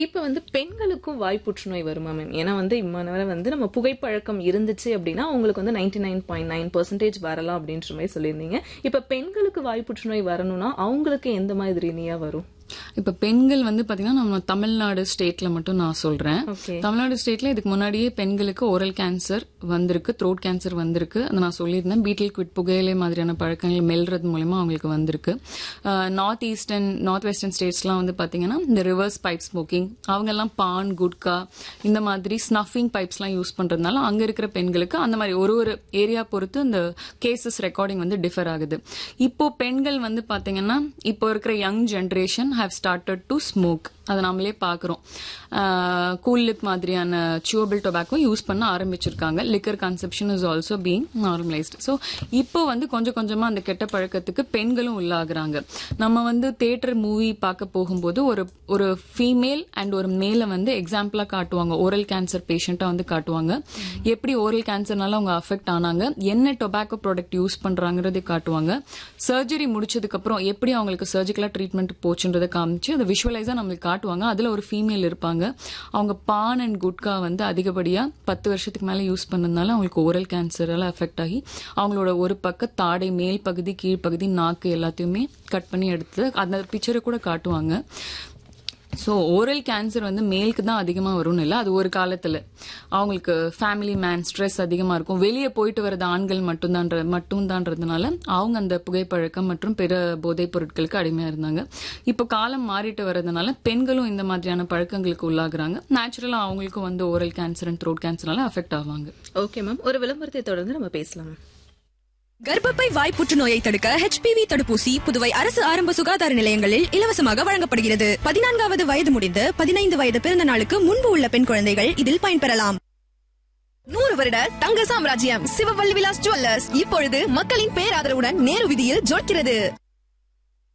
இப்ப வந்து பெண்களுக்கும் வாய் புற்றுநோய் வருமா மேம் ஏன்னா வந்து இம்மானவரை வந்து நம்ம புகைப்பழக்கம் இருந்துச்சு அப்படின்னா அவங்களுக்கு வந்து ninety nine point nine percentage வரலாம் அப்படின்ற மாதிரி சொல்லியிருந்தீங்க இப்ப பெண்களுக்கு வாய் புற்றுநோய் வரணும்னா அவங்களுக்கு எந்த மாதிரி நீயா வரும் இப்ப பெண்கள் வந்து பாத்தீங்கன்னா நம்ம தமிழ்நாடு ஸ்டேட்ல மட்டும் நான் சொல்றேன் Okay. தமிழ்நாடு ஸ்டேட்ல இதுக்கு முன்னாடியே பெண்களுக்கு ஓரல் கேன்சர் வந்திருக்கு த்ரோட் கேன்சர் வந்திருக்கு அதை நான் சொல்லியிருந்தேன் பீட்டில் குவிட் புகையிலை மாதிரியான பழக்கங்கள் மெல்றது மூலமா அவங்களுக்கு வந்திருக்கு நார்த் ஈஸ்டர்ன் நார்த் வெஸ்டர்ன் ஸ்டேட்ஸ்லாம் வந்து பாத்தீங்கன்னா இந்த ரிவர்ஸ் பைப் ஸ்மோக்கிங் அவங்க எல்லாம் பான் குட்கா இந்த மாதிரி ஸ்னஃபிங் பைப்ஸ்லாம் யூஸ் பண்றதுனால அங்க இருக்கிற பெண்களுக்கு அந்த மாதிரி ஒரு ஒரு ஏரியா பொறுத்து இந்த கேசஸ் ரெக்கார்டிங் வந்து டிஃபர் ஆகுது இப்போ பெண்கள் வந்து பாத்தீங்கன்னா இப்போ இருக்கிற young generation have started to smoke அதை நாமளே பாக்குறோம் கூல் லிப் மாதிரியான சியூபிள் டொபாக்கோ யூஸ் பண்ண ஆரம்பிச்சிருக்காங்க liquor conception is also being normalised so இப்போ வந்து கொஞ்சம் கொஞ்சமா அந்த கெட்ட பழக்கத்துக்கு பெண்களும் உள்ளாகுறாங்க நம்ம வந்து தியேட்டர் மூவி பார்க்க போகும்போது ஒரு ஒரு ஃபீமேல் அண்ட் ஒரு மேல வந்து எக்ஸாம்பிளா காட்டுவாங்க ஓரல் கேன்சர் பேஷண்டா வந்து காட்டுவாங்க எப்படி ஓரல் கேன்சர்னால அவங்க அஃபெக்ட் ஆனாங்க என்ன டொபாக்கோ ப்ராடக்ட் யூஸ் பண்றாங்கறதை காட்டுவாங்க சர்ஜரி முடிச்சதுக்கு அப்புறம் எப்படி அவங்களுக்கு சர்ஜிக்கலா ட்ரீட்மெண்ட் போச்சுன்றதை காமிச்சு அதை விஷுவலைஸா நம்மளுக்கு காட்டுவாங்க அதுல ஒரு ஃபீமேல் இருப்பாங்க அவங்க பான் அண்ட் குட்கா வந்து அதிகப்படியா பத்து வருஷத்துக்கு மேல யூஸ் பண்ணதுனால அவங்களுக்கு ஓரல் கேன்சரால அஃபெக்ட் ஆகி அவங்களோட ஒரு பக்க தாடை மேல் பகுதி கீழ்ப்பகுதி நாக்கு எல்லாத்தையுமே கட் பண்ணி எடுத்து அந்த பிக்சரை கூட காட்டுவாங்க ஸோ ஓரல் கேன்சர் வந்து மேலுக்கு தான் அதிகமாக வரும்னு இல்லை அது ஒரு காலத்தில் அவங்களுக்கு ஃபேமிலி மேன் ஸ்ட்ரெஸ் அதிகமாக இருக்கும் வெளியே போயிட்டு வரது ஆண்கள் மட்டும்தான்ற மட்டும்தான்றதுனால அவங்க அந்த புகைப்பழக்கம் மற்றும் பிற போதைப் பொருட்களுக்கு அடிமையாக இருந்தாங்க இப்போ காலம் மாறிட்டு வர்றதுனால பெண்களும் இந்த மாதிரியான பழக்கங்களுக்கு உள்ளாகுறாங்க நேச்சுரலாக அவங்களுக்கும் வந்து ஓரல் கேன்சர் அண்ட் த்ரோட் கேன்சர்னால அஃபெக்ட் ஆவாங்க ஓகே மேம் ஒரு விளம்பரத்தை தொடர்ந்து நம்ம பேசலாம் மேம் கர்ப்பப்பை வாய் புற்றுநோயை தடுக்க ஹெச்பிவி தடுப்பூசி புதுவை அரசு ஆரம்ப சுகாதார நிலையங்களில் இலவசமாக வழங்கப்படுகிறது பதினான்காவது வயது முடிந்து பதினைந்து வயது பிறந்த நாளுக்கு முன்பு உள்ள பெண் குழந்தைகள் இதில் பயன்பெறலாம் நூறு வருட தங்க சாம்ராஜ்யம் சிவவல்லி விலாஸ் ஜுவல்லர்ஸ் இப்பொழுது மக்களின் பேராதரவுடன் நேரு விதியில் ஜொலிக்கிறது